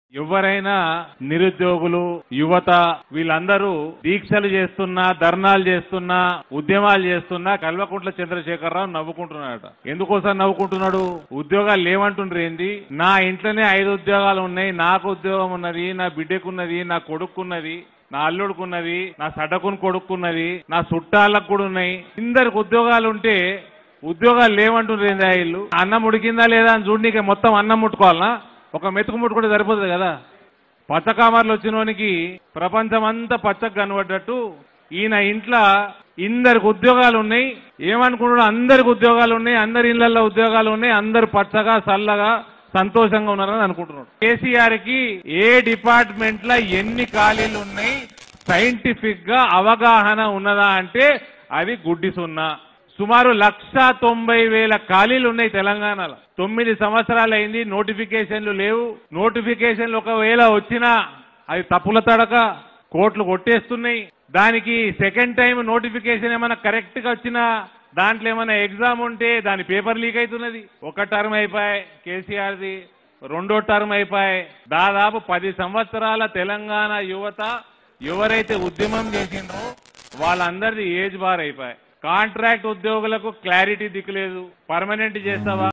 ఎవరైనా నిరుద్యోగులు యువత వీళ్ళందరూ దీక్షలు చేస్తున్నా ధర్నాలు చేస్తున్నా ఉద్యమాలు చేస్తున్నా కల్వకుంట్ల చంద్రశేఖరరావు నవ్వుకుంటున్నాడట ఎందుకోసం నవ్వుకుంటున్నాడు ఉద్యోగాలు లేవంటుండ్రు ఏంది నా ఇంట్లోనే ఐదు ఉద్యోగాలు ఉన్నాయి నాకు ఉద్యోగం ఉన్నది నా బిడ్డకున్నది నా కొడుకున్నది నా అల్లుడుకున్నది నా సడకుని కొడుకున్నది నా చుట్టాలకు కూడా ఉన్నాయి ఇందరికి ఉద్యోగాలు ఉంటే ఉద్యోగాలు లేవంటుండ్రు ఏంది ఆ ఇల్లు అన్నం ఉడికిందా లేదా అని చూడనీకే మొత్తం అన్నం ముట్టుకోవాలనా ఒక మెతుకు ముట్టుకుంటే సరిపోతుంది కదా పచ్చకామర్లు వచ్చినోనికి ప్రపంచం అంతా పచ్చకు కనబడ్డట్టు ఈయన ఇంట్లో ఇందరికి ఉద్యోగాలు ఉన్నాయి ఏమనుకుంటున్నా అందరికి ఉద్యోగాలు ఉన్నాయి అందరి ఇళ్లలో ఉద్యోగాలు ఉన్నాయి అందరు పచ్చగా చల్లగా సంతోషంగా ఉన్నారని అనుకుంటున్నాడు కేసీఆర్ కి ఏ డిపార్ట్మెంట్ లో ఎన్ని ఖాళీలు ఉన్నాయి సైంటిఫిక్ గా అవగాహన ఉన్నదా అంటే అది గుడ్డి సున్నా సుమారు లక్ష తొంభై వేల ఖాళీలు ఉన్నాయి తెలంగాణలో తొమ్మిది సంవత్సరాలు అయింది నోటిఫికేషన్లు లేవు నోటిఫికేషన్లు ఒకవేళ వచ్చినా అది తప్పుల తడక కోట్లు కొట్టేస్తున్నాయి దానికి సెకండ్ టైం నోటిఫికేషన్ ఏమైనా కరెక్ట్ గా వచ్చినా దాంట్లో ఏమైనా ఎగ్జామ్ ఉంటే దాని పేపర్ లీక్ అవుతున్నది ఒక టర్మ్ అయిపోయాయి కేసీఆర్ది రెండో టర్మ్ అయిపోయాయి దాదాపు పది సంవత్సరాల తెలంగాణ యువత ఎవరైతే ఉద్యమం చేసిండ్రో వాళ్ళందరిది ఏజ్ బార్ అయిపోయాయి కాంట్రాక్ట్ ఉద్యోగులకు క్లారిటీ దిక్కులేదు పర్మనెంట్ చేస్తావా